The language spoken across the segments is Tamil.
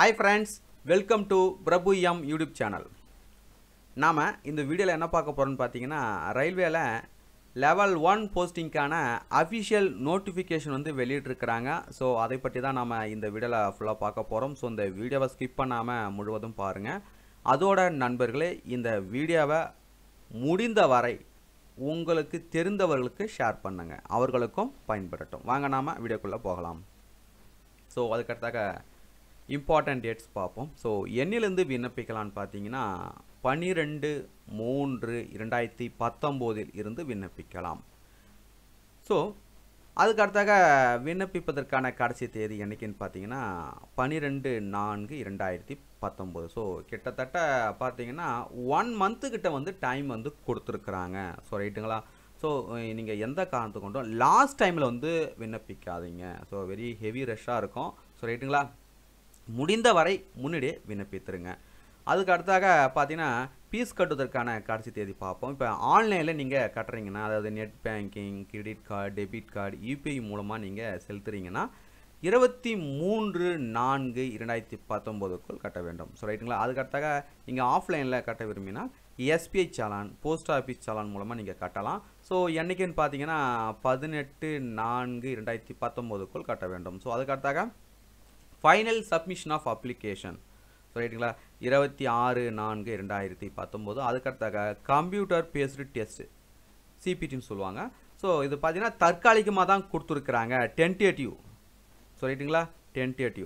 hi friends welcome to Prabhu M YouTube channel நாம் இந்த வீடியோவில் என்ன பார்க்க போகிறோம்னு பார்த்தீங்கன்னா ரயில்வேல லெவல் ஒன் போஸ்டிங்க்கான அஃபிஷியல் நோட்டிஃபிகேஷன் வந்து வெளியிட்டிருக்கிறாங்க ஸோ அதை பற்றி தான் நம்ம இந்த வீடியோவில் ஃபுல்லாக பார்க்க போகிறோம் ஸோ இந்த வீடியோவை ஸ்கிப் பண்ணாமல் முழுவதும் பாருங்கள் அதோட நண்பர்களே இந்த வீடியோவை முடிந்த வரை உங்களுக்கு தெரிந்தவர்களுக்கு ஷேர் பண்ணுங்க அவர்களுக்கும் பயன்படட்டும் வாங்க நாம வீடியோக்குள்ளே போகலாம் ஸோ அதுக்கடுத்தாக இம்பார்ட்டன்ட் டேட்ஸ் பார்ப்போம் ஸோ எண்ணிலிருந்து விண்ணப்பிக்கலான்னு பார்த்தீங்கன்னா பன்னிரெண்டு மூன்று இரண்டாயிரத்தி பத்தொம்போதில் இருந்து விண்ணப்பிக்கலாம் ஸோ அதுக்கடுத்தாக விண்ணப்பிப்பதற்கான கடைசி தேதி என்னைக்குன்னு பார்த்தீங்கன்னா பன்னிரெண்டு நான்கு இரண்டாயிரத்தி பத்தொம்போது ஸோ கிட்டத்தட்ட பார்த்தீங்கன்னா ஒன் மந்த்துக்கிட்ட வந்து டைம் வந்து கொடுத்துருக்குறாங்க ஸோ ரைட்டுங்களா ஸோ நீங்கள் எந்த காரணத்து கொண்டும் லாஸ்ட் டைமில் வந்து விண்ணப்பிக்காதீங்க ஸோ வெரி ஹெவி ரஷ்ஷாக இருக்கும் ஸோ ரைட்டுங்களா முடிந்த வரை முன்னாடியே விண்ணப்பித்துருங்க அதுக்கு அடுத்தாக பார்த்தீங்கன்னா ஃபீஸ் கட்டுவதற்கான கடைசி தேதி பார்ப்போம் இப்போ ஆன்லைனில் நீங்கள் கட்டுறீங்கன்னா அதாவது net banking credit card debit card UPI மூலமாக நீங்கள் செலுத்துறீங்கன்னா இருபத்தி மூன்று நான்கு இரண்டாயிரத்தி பத்தொம்போதுக்குள் கட்ட வேண்டும் ஸோ ரைட்டுங்களா அதுக்கடுத்தாக நீங்கள் ஆஃப்லைனில் கட்ட விரும்பினா SBI challan post office challan மூலமாக நீங்கள் கட்டலாம் ஸோ என்றைக்குன்னு பார்த்தீங்கன்னா பதினெட்டு நான்கு இரண்டாயிரத்தி பத்தொம்போதுக்குள் கட்ட வேண்டும் ஸோ அதுக்கடுத்தாக final submission of application so ரைட்டுங்களா இருபத்தி ஆறு நான்கு ரெண்டாயிரத்தி பத்தொம்போது அதுக்கடுத்தாக கம்ப்யூட்டர் பேஸ்டு டெஸ்ட் சிபிடின்னு சொல்லுவாங்க ஸோ இது பார்த்தீங்கன்னா தற்காலிகமாக தான் கொடுத்துருக்குறாங்க டென்டேட்டிவ் ஸோ ரைட்டுங்களா டென்டேட்டிவ்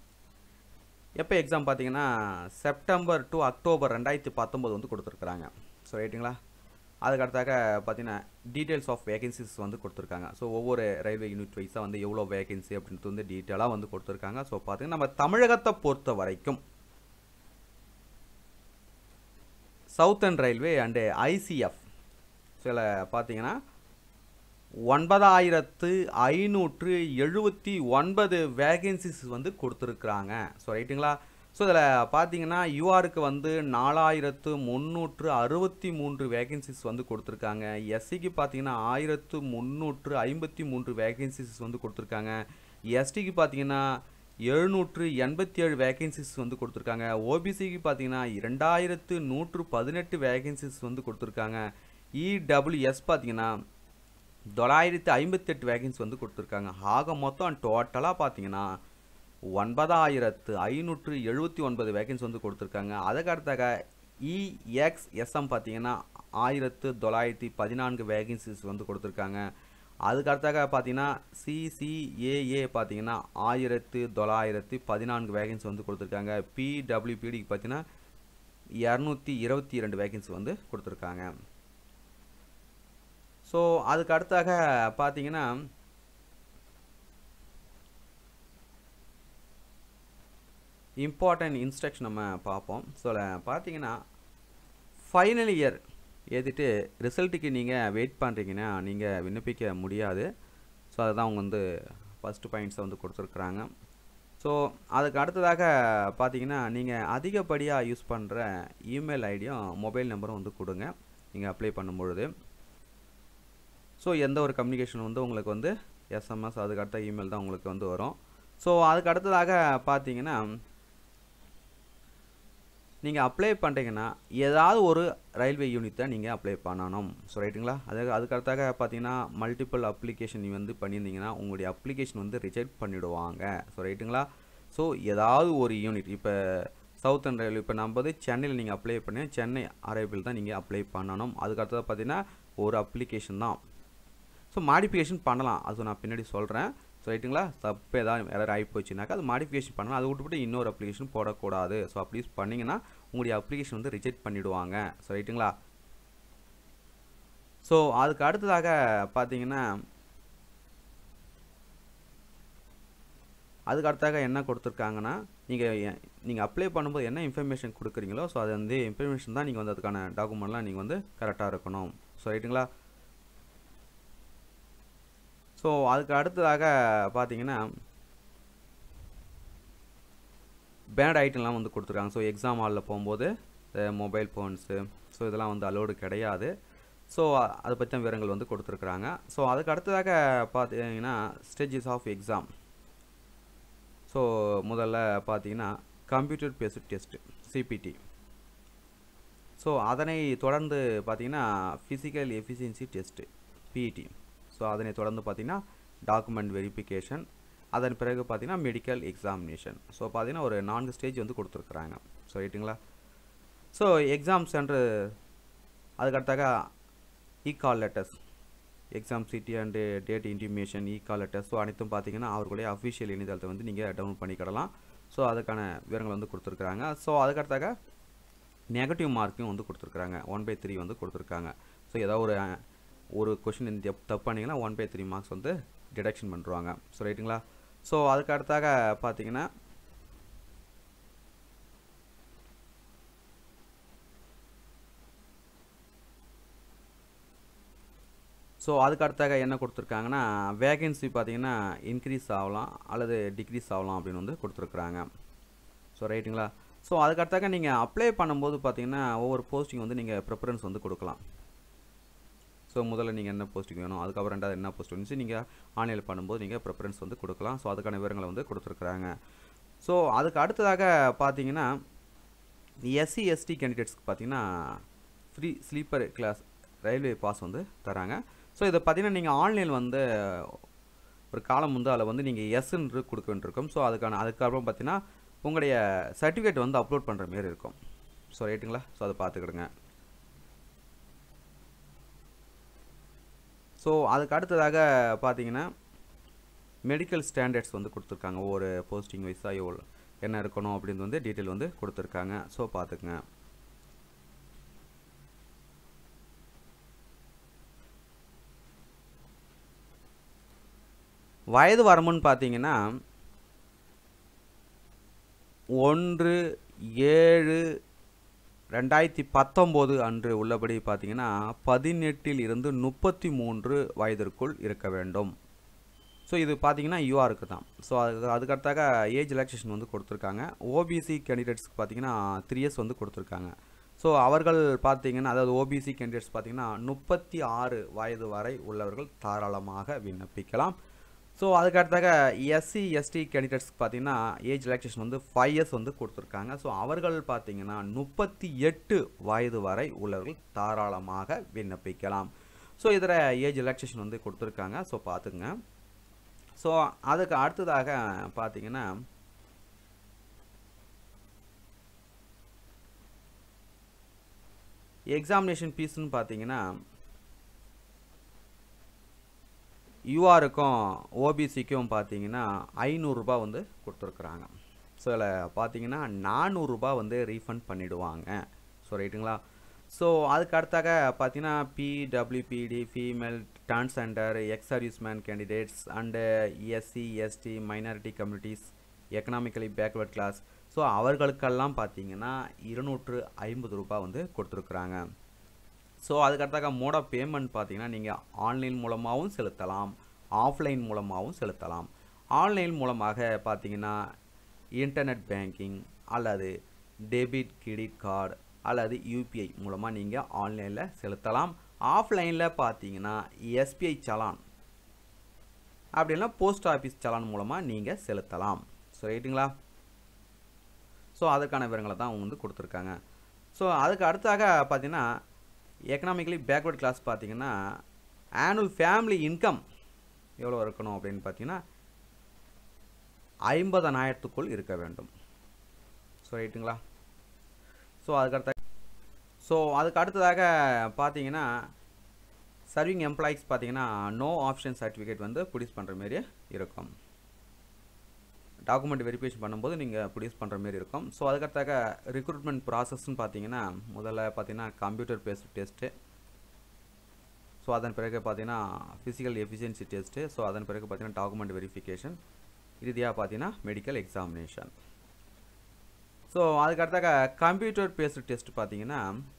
எப்போ எக்ஸாம் பார்த்தீங்கன்னா செப்டம்பர் டு அக்டோபர் ரெண்டாயிரத்தி பத்தொம்போது வந்து கொடுத்துருக்குறாங்க ஸோ ரைட்டுங்களா அதுக்கடுத்தாக பார்த்தீங்கன்னா டீட்டெயில்ஸ் ஆஃப் வேகன்சிஸ் வந்து கொடுத்துருக்காங்க ஸோ ஒவ்வொரு ரயில்வே யூனிட் வைஸாக வந்து எவ்வளோ வேகன்சி அப்படின்ட்டு வந்து டீட்டெயிலாக வந்து கொடுத்துருக்காங்க ஸோ பார்த்தீங்கன்னா நம்ம தமிழகத்தை பொறுத்த வரைக்கும் சவுத்தர்ன் ரயில்வே அண்டு ஐசிஎஃப் சில பார்த்தீங்கன்னா ஒன்பதாயிரத்து ஐநூற்று எழுபத்தி ஒன்பது வேகன்சிஸ் வந்து கொடுத்துருக்குறாங்க ஸோ ரைட்டுங்களா ஸோ இதில் பார்த்தீங்கன்னா யூஆருக்கு வந்து நாலாயிரத்து முந்நூற்று அறுபத்தி மூன்று வேகன்சிஸ் வந்து கொடுத்துருக்காங்க எஸ்சிக்கு பார்த்தீங்கன்னா ஆயிரத்து முந்நூற்று ஐம்பத்தி மூன்று வேகன்சிஸ் வந்து கொடுத்துருக்காங்க எஸ்டிக்கு பார்த்தீங்கன்னா எழுநூற்று எண்பத்தி ஏழு வேகன்சிஸ் வந்து கொடுத்துருக்காங்க ஓபிசிக்கு பார்த்தீங்கன்னா இரண்டாயிரத்து நூற்று பதினெட்டு வேகன்சிஸ் வந்து கொடுத்துருக்காங்க இடபிள்யூஎஸ் பார்த்தீங்கன்னா தொள்ளாயிரத்து ஐம்பத்தெட்டு வேகன்சி வந்து கொடுத்துருக்காங்க ஆக மொத்தம் டோட்டலாக பார்த்தீங்கன்னா ஒன்பதாயிரத்து ஐநூற்று எழுபத்தி ஒன்பது வேகன்சி வந்து கொடுத்துருக்காங்க அதுக்கு அடுத்தாக இஎக்ஸ்எஸ்எம் பார்த்தீங்கன்னா ஆயிரத்து தொள்ளாயிரத்தி பதினான்கு வேகன்சிஸ் வந்து கொடுத்துருக்காங்க அதுக்கு அடுத்தாக பார்த்தீங்கன்னா சிசிஏஏ பார்த்தீங்கன்னா ஆயிரத்து தொள்ளாயிரத்தி பதினான்கு வேகன்சி வந்து கொடுத்துருக்காங்க பிடபிள்யூபிடிக்கு பார்த்தீங்கன்னா இரநூத்தி இருபத்தி இரண்டு வேகன்சி வந்து கொடுத்துருக்காங்க ஸோ அதுக்கு அடுத்தாக பார்த்தீங்கன்னா இம்பார்ட்டன்ட் இன்ஸ்ட்ரக்ஷன் நம்ம பார்ப்போம் ஸோ பார்த்தீங்கன்னா ஃபைனல் இயர் எழுதிட்டு ரிசல்ட்டுக்கு நீங்கள் வெயிட் பண்ணுறீங்கன்னா நீங்கள் விண்ணப்பிக்க முடியாது ஸோ அதுதான் அவங்க வந்து ஃபஸ்ட்டு பாயிண்ட்ஸை வந்து கொடுத்துருக்குறாங்க ஸோ அதுக்கு அடுத்ததாக பார்த்தீங்கன்னா நீங்கள் அதிகப்படியாக யூஸ் பண்ணுற இமெயில் ஐடியும் மொபைல் நம்பரும் வந்து கொடுங்க நீங்கள் அப்ளை பண்ணும்பொழுது ஸோ எந்த ஒரு கம்யூனிகேஷன் வந்து உங்களுக்கு வந்து எஸ்எம்எஸ் அதுக்கு அடுத்த இமெயில் தான் உங்களுக்கு வந்து வரும் ஸோ அதுக்கு அடுத்ததாக பார்த்தீங்கன்னா நீங்கள் அப்ளை பண்ணுறீங்கன்னா ஏதாவது ஒரு ரயில்வே யூனிட்டை நீங்கள் அப்ளை பண்ணணும் ஸோ ரைட்டுங்களா அது அதுக்கு அடுத்தாக பார்த்தீங்கன்னா மல்டிபிள் அப்ளிகேஷன் வந்து பண்ணியிருந்தீங்கன்னா உங்களுடைய அப்ளிகேஷன் வந்து ரிஜெக்ட் பண்ணிவிடுவாங்க ஸோ ரைட்டுங்களா ஸோ ஏதாவது ஒரு யூனிட் இப்போ சவுத்தர்ன் ரயில்வே இப்போ நம்ம வந்து சென்னையில் நீங்கள் அப்ளை பண்ணி சென்னை அரைபிள் தான் நீங்கள் அப்ளை பண்ணணும் அதுக்கு அடுத்தது பார்த்தீங்கன்னா ஒரு அப்ளிகேஷன் தான் ஸோ மாடிஃபிகேஷன் பண்ணலாம் அது நான் பின்னாடி சொல்கிறேன் ஸோ ரைட்டுங்களா தப்பு ஏதாவது எரர் ஆகி போச்சுனாக்கா அது மாடிஃபிகேஷன் பண்ணலாம் அதை விட்டுவிட்டு இன்னொரு அப்ளிகேஷன் போடக்கூடாது ஸோ அப்படி பண்ணிங்கன்னா உங்களுடைய அப்ளிகேஷன் வந்து ரிஜெக்ட் பண்ணிவிடுவாங்க ஸோ ரைட்டுங்களா ஸோ அதுக்கு அடுத்ததாக பார்த்தீங்கன்னா அதுக்கு அடுத்தாக என்ன கொடுத்துருக்காங்கன்னா நீங்கள் நீங்கள் அப்ளை பண்ணும்போது என்ன இன்ஃபர்மேஷன் கொடுக்குறீங்களோ ஸோ அது வந்து இன்ஃபர்மேஷன் தான் நீங்கள் வந்து அதுக்கான டாக்குமெண்ட்லாம் நீங்கள் வந்து கரெக்டாக இருக்கணும் ஸோ ரைட்டுங்களா ஸோ அதுக்கு அடுத்ததாக பார்த்தீங்கன்னா பேண்ட் ஐட்டம்லாம் வந்து கொடுத்துருக்காங்க ஸோ எக்ஸாம் ஹாலில் போகும்போது மொபைல் ஃபோன்ஸு ஸோ இதெல்லாம் வந்து அலோடு கிடையாது ஸோ அதை பற்றின விவரங்கள் வந்து கொடுத்துருக்குறாங்க ஸோ அதுக்கு அடுத்ததாக பார்த்தீங்கன்னா ஸ்டேஜஸ் ஆஃப் எக்ஸாம் ஸோ முதல்ல பார்த்தீங்கன்னா computer based test CBT so அதனை தொடர்ந்து பார்த்தீங்கன்னா physical efficiency test PET so அதனை தொடர்ந்து பார்த்தீங்கன்னா டாக்குமெண்ட் வெரிஃபிகேஷன் அதன் பிறகு பார்த்தீங்கன்னா மெடிக்கல் எக்ஸாமினேஷன் ஸோ பார்த்தீங்கன்னா ஒரு நான்கு ஸ்டேஜ் வந்து கொடுத்துருக்குறாங்க ஸோ ரைட்டுங்களா ஸோ எக்ஸாம் சென்டர் அதுக்கடுத்தாக e call letters exam city and date intimation e call letters so அனைத்தும் பார்த்தீங்கன்னா அவர்களுடைய அஃபிஷியல் இணையதளத்தை வந்து நீங்கள் டவுன்லோட் பண்ணிக்கிடலாம் ஸோ அதுக்கான விவரங்கள் வந்து கொடுத்துருக்குறாங்க ஸோ அதுக்கடுத்தாக நெகட்டிவ் மார்க்கும் வந்து கொடுத்துருக்குறாங்க ஒன் பை த்ரீ வந்து கொடுத்துருக்காங்க ஸோ ஏதாவது ஒரு அஹ், ஒரு கொஷின் இந்த தப்பு பண்ணிங்கன்னா ஒன் பை த்ரீ மார்க்ஸ் வந்து டிடக்ஷன் பண்ணுறாங்க ஸோ ரைட்டுங்களா ஸோ அதுக்கு அடுத்தாக பார்த்தீங்கன்னா ஸோ அதுக்கு அடுத்தாக என்ன கொடுத்துருக்காங்கன்னா வேகன்சி பார்த்தீங்கன்னா இன்க்ரீஸ் ஆகலாம் அல்லது டிக்ரீஸ் ஆகலாம் அப்படின்னு வந்து கொடுத்துருக்குறாங்க ஸோ ரைட்டுங்களா ஸோ அதுக்கு அடுத்தாக நீங்கள் அப்ளை பண்ணும்போது பார்த்தீங்கன்னா ஒவ்வொரு போஸ்டிங் வந்து நீங்கள் ப்ரிஃபரன்ஸ் வந்து கொடுக்கலாம் ஸோ முதல்ல நீங்கள் என்ன போஸ்டிங் வேணும் அதுக்கப்புறம் ரெண்டாவது என்ன போஸ்ட் வந்துச்சு நீங்கள் ஆன்லைனில் பண்ணும்போது நீங்கள் ப்ரிஃபரன்ஸ் வந்து கொடுக்கலாம் ஸோ அதுக்கான விவரங்களை வந்து கொடுத்துருக்குறாங்க ஸோ அதுக்கு அடுத்ததாக பார்த்தீங்கன்னா எஸ்சி எஸ்டி கேண்டிடேட்ஸ்க்கு பார்த்தீங்கன்னா free sleeper class railway pass வந்து தராங்க ஸோ இதை பார்த்தீங்கன்னா நீங்கள் ஆன்லைன் வந்து ஒரு காலம் வந்து அதில் வந்து நீங்கள் எஸ்ன்னு கொடுக்க வேண்டியிருக்கும் ஸோ அதுக்கான அதுக்கப்புறம் பார்த்தீங்கன்னா உங்களுடைய சர்டிஃபிகேட் வந்து அப்லோட் பண்ணுற மாரி இருக்கும் ஸோ ரைட்டுங்களா ஸோ அதை பார்த்துக்கிடுங்க ஸோ அதுக்கு அடுத்ததாக பார்த்தீங்கன்னா மெடிக்கல் ஸ்டாண்டர்ட்ஸ் வந்து கொடுத்துருக்காங்க ஒவ்வொரு போஸ்டிங் வைஸாக எவ்வளோ என்ன இருக்கணும் அப்படின்னு வந்து டீட்டெயில் வந்து கொடுத்துருக்காங்க ஸோ பார்த்துக்குங்க வயது வரம்புன்னு பார்த்தீங்கன்னா ஒன்று ஏழு ரெண்டாயிரத்தி பத்தொம்போது அன்று உள்ளபடி பார்த்தீங்கன்னா பதினெட்டில் இருந்து முப்பத்தி மூன்று வயதிற்குள் இருக்க வேண்டும் ஸோ இது பார்த்தீங்கன்னா யூஆருக்கு தான் ஸோ அதுக்கு அதுக்கடுத்தாக ஏஜ் ரிலாக்ஸேஷன் வந்து கொடுத்துருக்காங்க ஓபிசி கேண்டிடேட்ஸ்க்கு பார்த்தீங்கன்னா த்ரீ இயர்ஸ் வந்து கொடுத்துருக்காங்க ஸோ அவர்கள் பார்த்தீங்கன்னா அதாவது ஓபிசி கேண்டிடேட்ஸ் பார்த்தீங்கன்னா முப்பத்தி ஆறு வயது வரை உள்ளவர்கள் தாராளமாக விண்ணப்பிக்கலாம் ஸோ அதுக்கடுத்தாக எஸ்சி எஸ்டி கேண்டிடேட்ஸ்க்கு பார்த்தீங்கன்னா ஏஜ் ரிலாக்ஸேஷன் வந்து ஃபைவ் இயர்ஸ் வந்து கொடுத்துருக்காங்க ஸோ அவர்கள் பார்த்தீங்கன்னா முப்பத்தி எட்டு வயது வரை உள்ளவர்கள் தாராளமாக விண்ணப்பிக்கலாம் ஸோ இதில் ஏஜ் ரிலாக்ஸேஷன் வந்து கொடுத்துருக்காங்க ஸோ பார்த்துங்க ஸோ அதுக்கு அடுத்ததாக பார்த்தீங்கன்னா எக்ஸாமினேஷன் ஃபீஸ்னு பார்த்தீங்கன்னா யூஆருக்கும் ஓபிசிக்கும் பார்த்தீங்கன்னா ஐநூறுரூபா வந்து கொடுத்துருக்குறாங்க ஸோ இதில் பார்த்தீங்கன்னா நானூறுரூபா வந்து ரீஃபண்ட் பண்ணிடுவாங்க ஸோ ரைட்டுங்களா ஸோ அதுக்கு அடுத்தாக பார்த்தீங்கன்னா PWBD female transgender ex serviceman candidates and SC ST minority communities economically backward class so அவர்களுக்கெல்லாம் பார்த்தீங்கன்னா இருநூற்று ஐம்பது ரூபாய் வந்து கொடுத்துருக்குறாங்க ஸோ அதுக்கடுத்தாக மோட் ஆஃப் பேமெண்ட் பார்த்தீங்கன்னா நீங்கள் ஆன்லைன் மூலமாகவும் செலுத்தலாம் ஆஃப்லைன் மூலமாகவும் செலுத்தலாம் ஆன்லைன் மூலமாக பார்த்தீங்கன்னா இன்டர்நெட் பேங்கிங் அல்லது டெபிட் கிரெடிட் கார்டு அல்லது யூபிஐ மூலமாக நீங்கள் ஆன்லைனில் செலுத்தலாம் ஆஃப்லைனில் பார்த்தீங்கன்னா எஸ்பிஐ சலான் அப்படின்னா போஸ்ட் ஆஃபீஸ் சலான் மூலமாக நீங்கள் செலுத்தலாம் ஸோ ரைட்டுங்களா ஸோ அதுக்கான விவரங்களை தான் அவங்க வந்து கொடுத்துருக்காங்க ஸோ அதுக்கு அடுத்தாக பார்த்தீங்கன்னா எக்கனாமிக்கலி பேக்வர்ட் கிளாஸ் பார்த்தீங்கன்னா ஆனுவல் ஃபேமிலி இன்கம் எவ்வளோ இருக்கணும் அப்படின்னு பார்த்தீங்கன்னா ஐம்பதனாயிரத்துக்குள் இருக்க வேண்டும் ஸோ ரைட்டுங்களா ஸோ அதுக்கடுத்த ஸோ அதுக்கு அடுத்ததாக பார்த்தீங்கன்னா சர்விங் எம்ப்ளாயிஸ் பார்த்தீங்கன்னா நோ ஆப்ஷன் சர்டிஃபிகேட் வந்து ப்ரொடியூஸ் பண்ணுற மாரி இருக்கும் டாக்குமெண்ட் வெரிஃபிகேஷன் பண்ணும்போது நீங்கள் ப்ரொடியூஸ் பண்ணுற மாரி இருக்கும் ஸோ அதுக்கடுத்தாக ரிக்ரூட்மெண்ட் ப்ராசஸ்ன்னு பார்த்தீங்கன்னா முதல்ல பார்த்தீங்கன்னா கம்ப்யூட்டர் பேஸ்ட் டெஸ்ட்டு ஸோ அதன் பிறகு பார்த்தீங்கன்னா ஃபிசிக்கல் எஃபிஷியன்சி டெஸ்ட்டு ஸோ அதன் பிறகு பார்த்தீங்கன்னா டாக்குமெண்ட் வெரிஃபிகேஷன் இறுதியாக பார்த்தீங்கன்னா மெடிக்கல் எக்ஸாமினேஷன் ஸோ அதுக்கடுத்தாக கம்ப்யூட்டர் பேஸ்டு டெஸ்ட் பார்த்தீங்கன்னா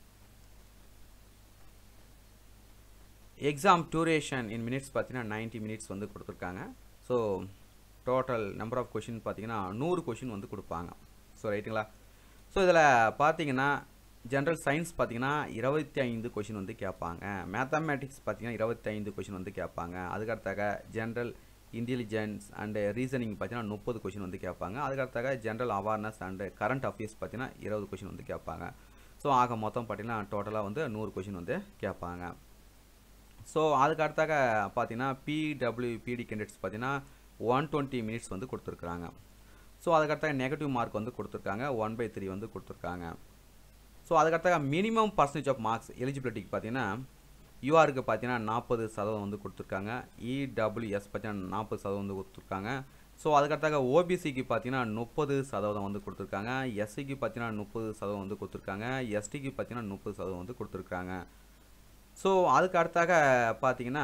எக்ஸாம் டூரேஷன் இன் மினிட்ஸ் பார்த்தீங்கன்னா 90 மினிட்ஸ் வந்து கொடுத்துருக்காங்க so total number of question பார்த்தீங்கன்னா நூறு கொஷின் வந்து கொடுப்பாங்க ஸோ ரைட்டுங்களா ஸோ இதில் பார்த்தீங்கன்னா ஜென்ரல் சயின்ஸ் பார்த்தீங்கன்னா இருபத்தி ஐந்து கொஷின் வந்து கேட்பாங்க மேத்தமேட்டிக்ஸ் பார்த்தீங்கன்னா இருபத்தி ஐந்து கொஷின் வந்து கேட்பாங்க அதுக்கடுத்தாக ஜென்ரல் இன்டெலிஜென்ஸ் அண்டு ரீசனிங் பார்த்தீங்கன்னா முப்பது கொஷின் வந்து கேட்பாங்க அதுக்கடுத்தாக general awareness and current affairs பார்த்தீங்கன்னா இருபது கொஷின் வந்து கேட்பாங்க ஸோ ஆக மொத்தம் பார்த்தீங்கன்னா டோட்டலாக வந்து நூறு கொஷின் வந்து கேட்பாங்க ஸோ அதுக்கு அடுத்தாக பார்த்தீங்கன்னா பிடபிள்யூபிடி கேண்டிடேட்ஸ் பார்த்தீங்கன்னா ஒன் டுவெண்ட்டி மினிட்ஸ் வந்து கொடுத்துருக்குறாங்க ஸோ அதுக்கடுத்தாக நெகட்டிவ் மார்க் வந்து கொடுத்துருக்காங்க ஒன் பை த்ரீ வந்து கொடுத்துருக்காங்க ஸோ அதுக்கடுத்தாக மினிமம் பர்சன்டேஜ் ஆஃப் மார்க்ஸ் எலிஜிபிலிட்டிக்கு பார்த்தீங்கன்னா யூஆருக்கு பார்த்தீங்கன்னா நாற்பது சதவீதம் வந்து கொடுத்துருக்காங்க இடபிள்யூஎஸ் பார்த்தீங்கன்னா நாற்பது சதவீதம் வந்து கொடுத்துருக்காங்க ஸோ அதுக்கடுத்தாக ஓபிசிக்கு பார்த்தீங்கன்னா முப்பது சதவீதம் வந்து கொடுத்துருக்காங்க எஸ்சிக்கு பார்த்தீங்கன்னா முப்பது சதவீதம் வந்து கொடுத்துருக்காங்க எஸ்டிக்கு பார்த்தீங்கன்னா முப்பது சதவீதம் வந்து கொடுத்துருக்காங்க ஸோ அதுக்கு அடுத்தாக பார்த்தீங்கன்னா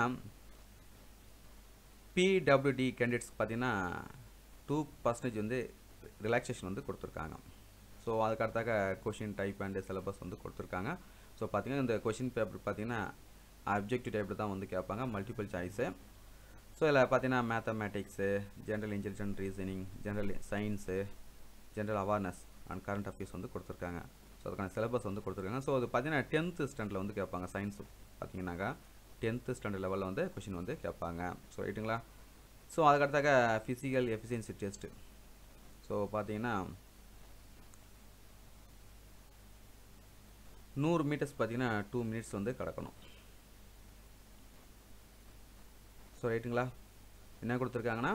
பிடபிள்யூடி கேண்டிடேட்ஸ் பார்த்தீங்கன்னா டூ பர்சன்டேஜ் வந்து ரிலாக்ஸேஷன் வந்து கொடுத்துருக்காங்க ஸோ அதுக்கு அடுத்தாக கொஷின் டைப் அண்ட் சிலபஸ் வந்து கொடுத்துருக்காங்க ஸோ பார்த்தீங்கன்னா இந்த கொஷின் பேப்பர் பார்த்தீங்கன்னா அப்ஜெக்டிவ் டைப்பில் தான் வந்து கேட்பாங்க மல்டிபிள் சாய்ஸு ஸோ இதில் பார்த்தீங்கன்னா mathematics general intelligent reasoning general science general awareness and current affairs வந்து கொடுத்துருக்காங்க ஸோ அதுக்கான சிலபஸ் வந்து கொடுத்துருக்காங்க ஸோ அது பார்த்தீங்கன்னா டென்த்து ஸ்டாண்டர்டில் வந்து கேட்பாங்க சயின்ஸ் பார்த்தீங்கன்னாக்கா டென்த்து ஸ்டாண்டர்ட் லெவலில் வந்து கொஷின் வந்து கேட்பாங்க ஸோ ரைட்டுங்களா ஸோ அதுக்கடுத்தாக ஃபிசிக்கல் எஃபிஷியன்சி டெஸ்ட்டு ஸோ பார்த்தீங்கன்னா நூறு மீட்டர்ஸ் பார்த்தீங்கன்னா டூ மினிட்ஸ் வந்து கிடக்கணும் ஸோ ரைட்டுங்களா என்ன கொடுத்துருக்காங்கன்னா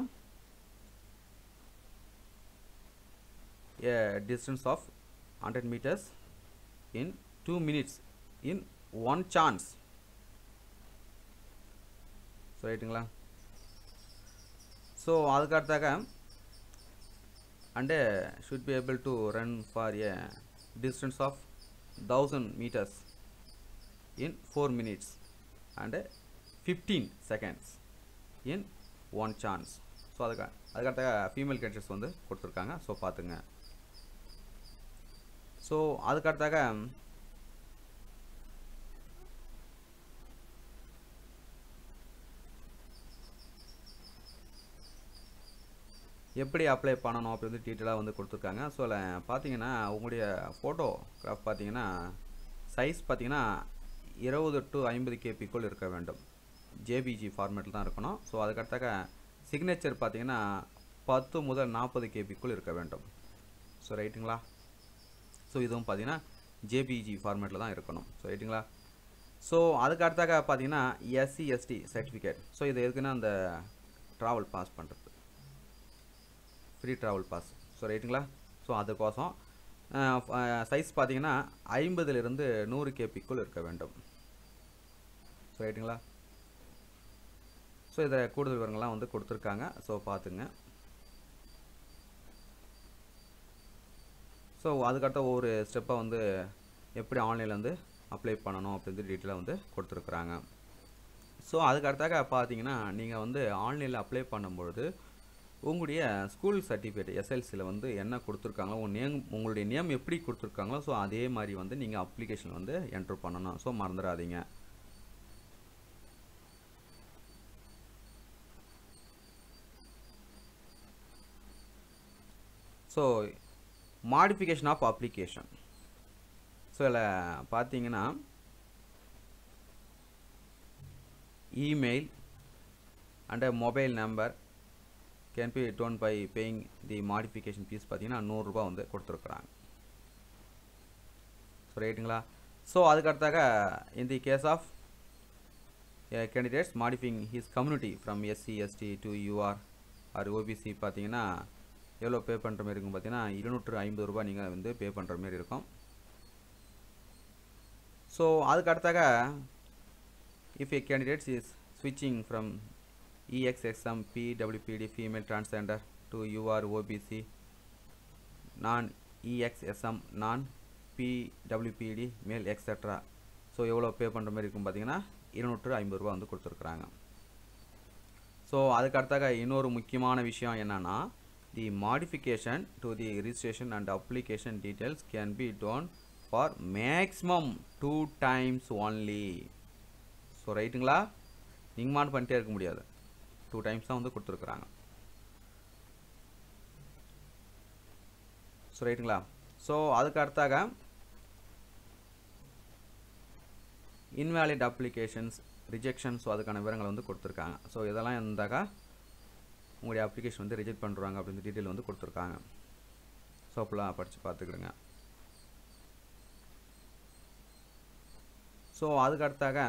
a distance of hundred metres in two minutes in one chance so ரைட்டுங்களா ஸோ அதுக்கடுத்தாக and should be able to run for a distance of thousand metres in four minutes and fifteen seconds in one chance so அதுக்கு அதுக்கடுத்த ஃபீமேல் கேண்டர்ஸ் வந்து கொடுத்துருக்காங்க ஸோ பார்த்துங்க ஸோ அதுக்கடுத்தாக எப்படி அப்ளை பண்ணணும் அப்படி வந்து டீட்டெயிலாக வந்து கொடுத்துருக்காங்க ஸோ அதில் பார்த்தீங்கன்னா உங்களுடைய ஃபோட்டோகிராஃப் பார்த்தீங்கன்னா சைஸ் பார்த்தீங்கன்னா இருபது டு ஐம்பது கேபிக்குள் இருக்க வேண்டும் ஜேபிஜி ஃபார்மேட்டில் தான் இருக்கணும் ஸோ அதுக்கடுத்தாக சிக்னேச்சர் பார்த்தீங்கன்னா பத்து முதல் நாற்பது கேபிக்குள் இருக்க வேண்டும் ஸோ ரைட்டுங்களா ஸோ இதுவும் பார்த்தீங்கன்னா ஜேபிஜி ஃபார்மேட்டில் தான் இருக்கணும் ஸோ ரைட்டுங்களா ஸோ அதுக்கு அடுத்தாக பார்த்தீங்கன்னா எஸ்சி எஸ்டி சர்டிஃபிகேட் ஸோ இது எதுக்குன்னா அந்த ட்ராவல் பாஸ் பண்ணுறது ஃப்ரீ ட்ராவல் பாஸ் ஸோ ரைட்டுங்களா ஸோ அதுக்கோசம் சைஸ் பார்த்தீங்கன்னா ஐம்பதுலேருந்து நூறு கேபிக்குள் இருக்க வேண்டும் ஸோ ரைட்டுங்களா ஸோ இதை கூடுதல் விவரங்கள்லாம் வந்து கொடுத்துருக்காங்க ஸோ பார்த்துங்க ஸோ அதுக்கடுத்த ஒவ்வொரு ஸ்டெப்பாக வந்து எப்படி ஆன்லைனில் வந்து அப்ளை பண்ணணும் அப்படின்னு டீட்டெயிலாக வந்து கொடுத்துருக்குறாங்க ஸோ அதுக்கடுத்தாக பார்த்தீங்கன்னா நீங்கள் வந்து ஆன்லைனில் அப்ளை பண்ணும்பொழுது உங்களுடைய ஸ்கூல் சர்டிஃபிகேட் எஸ்எல்சியில் வந்து என்ன கொடுத்துருக்காங்களோ உங்கள் நேம் உங்களுடைய நேம் எப்படி கொடுத்துருக்காங்களோ ஸோ அதே மாதிரி வந்து நீங்கள் அப்ளிகேஷன் வந்து என்ட்ரு பண்ணணும் ஸோ மறந்துடாதீங்க so modification of application so இதில் பார்த்தீங்கன்னா email and mobile number can be done by paying the modification fee பார்த்தீங்கன்னா நூறுரூபா வந்து கொடுத்துருக்குறாங்க ஸோ ரைட்டுங்களா ஸோ அதுக்கடுத்தாக in the case of candidates modifying his community from SC ST to UR or OBC பார்த்தீங்கன்னா எவ்வளோ பே பண்ணுற மாதிரி இருக்கும் பார்த்தீங்கன்னா இருநூற்று ஐம்பது ரூபாய் நீங்கள் வந்து பே பண்ணுற மாதிரி இருக்கும் ஸோ அதுக்கு அடுத்தாக இஃப் ஏ கேண்டிடேட்ஸ் இஸ் ஸ்விட்சிங் from EXXM PWPD female transgender to UR OBC non EXSM non PWPD male etc so எவ்வளோ பே பண்ணுற மாதிரி இருக்கும் பார்த்தீங்கன்னா இருநூற்று ஐம்பது ரூபா வந்து கொடுத்துருக்குறாங்க ஸோ அதுக்கு அடுத்தாக இன்னொரு முக்கியமான விஷயம் என்னென்னா the modification to the registration and application details can be done for maximum two times only so ரைட்டுங்களா நீங்கள் மாட் பண்ணிட்டே இருக்க முடியாது டூ டைம்ஸ் தான் வந்து கொடுத்துருக்குறாங்க ஸோ ரைட்டுங்களா ஸோ அதுக்கு அடுத்தாக இன்வேலிட் அப்ளிகேஷன்ஸ் ரிஜெக்ஷன் ஸோ அதுக்கான விவரங்கள் வந்து கொடுத்துருக்காங்க ஸோ இதெல்லாம் இருந்தாக்கா உங்களுடைய அப்ளிகேஷன் வந்து ரிஜெக்ட் பண்ணுறாங்க அப்படின்னு டீட்டெயில் வந்து கொடுத்துருக்காங்க ஸோ ஃபுல்லாக படித்து பார்த்துக்கிடுங்க ஸோ அதுக்கு அடுத்தாக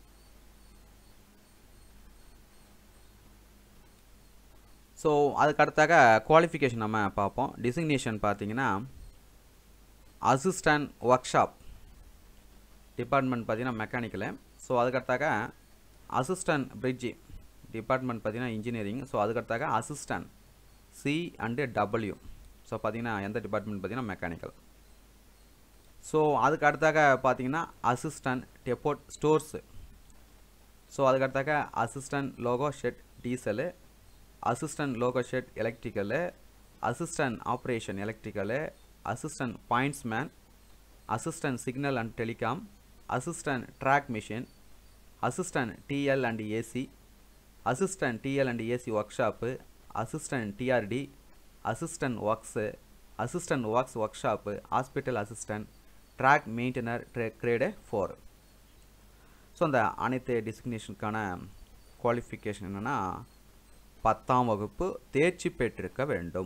ஸோ அதுக்கு அடுத்தாக குவாலிஃபிகேஷன் நம்ம பார்ப்போம் டிசிக்னேஷன் பார்த்தீங்கன்னா அசிஸ்டன்ட் ஒர்க் ஷாப் டிபார்ட்மெண்ட் பார்த்தீங்கன்னா மெக்கானிக்கலு ஸோ அதுக்கடுத்தாக அசிஸ்டன்ட் பிரிட்ஜி டிபார்ட்மெண்ட் பார்த்தீங்கன்னா இன்ஜினியரிங் ஸோ அதுக்கடுத்தாக assistant C and W so பார்த்தீங்கன்னா எந்த டிபார்ட்மெண்ட் பார்த்தீங்கன்னா மெக்கானிக்கல் ஸோ அதுக்கு அடுத்தாக பார்த்தீங்கன்னா அசிஸ்டன்ட் டெப்போட் ஸ்டோர்ஸு ஸோ அதுக்கடுத்தாக assistant loco shed diesel assistant loco shed electrical assistant operation electrical assistant pointsman assistant signal and telecom assistant track machine assistant TL and AC assistant TL and AC workshop assistant TRT assistant works assistant works workshop hospital assistant track maintainer ட்ரே கிரேடு ஃபோர் ஸோ அந்த அனைத்து டிசிக்னேஷனுக்கான குவாலிஃபிகேஷன் என்னென்னா பத்தாம் வகுப்பு தேர்ச்சி பெற்றிருக்க வேண்டும்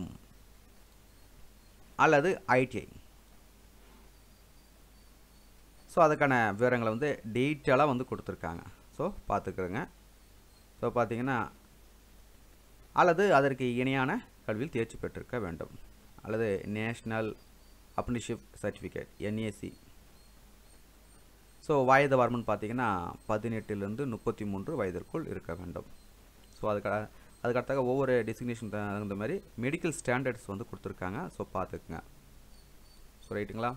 அல்லது ஐடிஐ ஸோ அதுக்கான விவரங்களை வந்து டீட்டெயிலாக வந்து கொடுத்துருக்காங்க ஸோ பார்த்துக்கிறோங்க ஸோ பார்த்தீங்கன்னா அல்லது அதற்கு இணையான கல்வியில் தேர்ச்சி பெற்றிருக்க வேண்டும் அல்லது national apprenticeship certificate NAC so வயது வரம்புன்னு பார்த்தீங்கன்னா பதினெட்டுலேருந்து முப்பத்தி மூன்று வயதிற்குள் இருக்க வேண்டும் ஸோ அதுக்கு அதுக்கடுத்தாக ஒவ்வொரு டெசிக்னேஷன் தகுந்த மாதிரி மெடிக்கல் ஸ்டாண்டர்ட்ஸ் வந்து கொடுத்துருக்காங்க ஸோ பார்த்துக்குங்க ஸோ ரைட்டுங்களா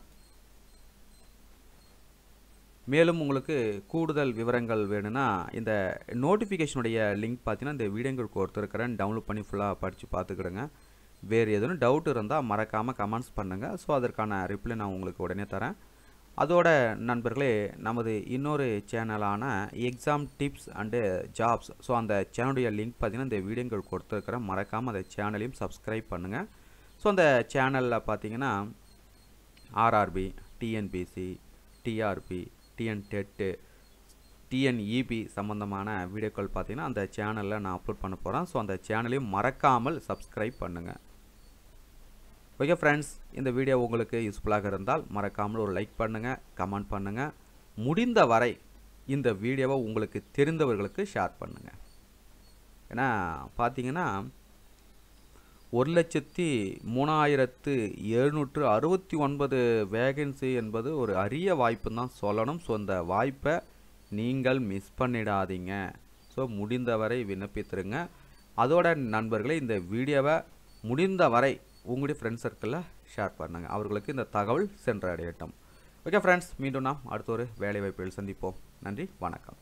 மேலும் உங்களுக்கு கூடுதல் விவரங்கள் வேணும்னா இந்த நோட்டிஃபிகேஷனுடைய லிங்க் பார்த்தீங்கன்னா இந்த வீடியோங்களுக்கு கொடுத்துருக்கிறேன் டவுன்லோட் பண்ணி ஃபுல்லாக படித்து பார்த்துக்கிடுங்க வேறு எதுவும் டவுட் இருந்தால் மறக்காமல் கமெண்ட்ஸ் பண்ணுங்கள் ஸோ அதற்கான ரிப்ளை நான் உங்களுக்கு உடனே தரேன் அதோட நண்பர்களே நமது இன்னொரு சேனலான exam tips and jobs so அந்த சேனலுடைய லிங்க் பார்த்தீங்கன்னா இந்த வீடியோங்கள் கொடுத்துருக்குறேன் மறக்காமல் அந்த சேனலையும் சப்ஸ்கிரைப் பண்ணுங்கள் ஸோ அந்த சேனலில் பார்த்தீங்கன்னா RRB TNPSC TRB TN TET TNEB சம்மந்தமான வீடியோக்கள் பார்த்தீங்கன்னா அந்த சேனலில் நான் அப்லோட் பண்ண போகிறேன் ஸோ அந்த சேனலையும் மறக்காமல் சப்ஸ்கிரைப் பண்ணுங்கள் ஓகே ஃப்ரெண்ட்ஸ் இந்த வீடியோ உங்களுக்கு யூஸ்ஃபுல்லாக இருந்தால் மறக்காமல் ஒரு லைக் பண்ணுங்கள் கமெண்ட் பண்ணுங்கள் முடிந்த வரை இந்த வீடியோவை உங்களுக்கு தெரிந்தவர்களுக்கு ஷேர் பண்ணுங்கள் ஏன்னா பார்த்தீங்கன்னா ஒரு லட்சத்தி மூணாயிரத்து எழுநூற்று அறுபத்தி ஒன்பது வேகன்சி என்பது ஒரு அரிய வாய்ப்புன்னு தான் சொல்லணும் ஸோ அந்த வாய்ப்பை நீங்கள் மிஸ் பண்ணிடாதீங்க ஸோ முடிந்தவரை விண்ணப்பித்துருங்க அதோட நண்பர்களே இந்த வீடியோவை முடிந்தவரை உங்களுடைய ஃப்ரெண்ட் சர்க்கிளில் ஷேர் பண்ணுங்கள் அவர்களுக்கு இந்த தகவல் சென்றடையட்டும் ஓகே ஃப்ரெண்ட்ஸ் மீண்டும் நாம் அடுத்த ஒரு வேலைவாய்ப்புகள் சந்திப்போம் நன்றி வணக்கம்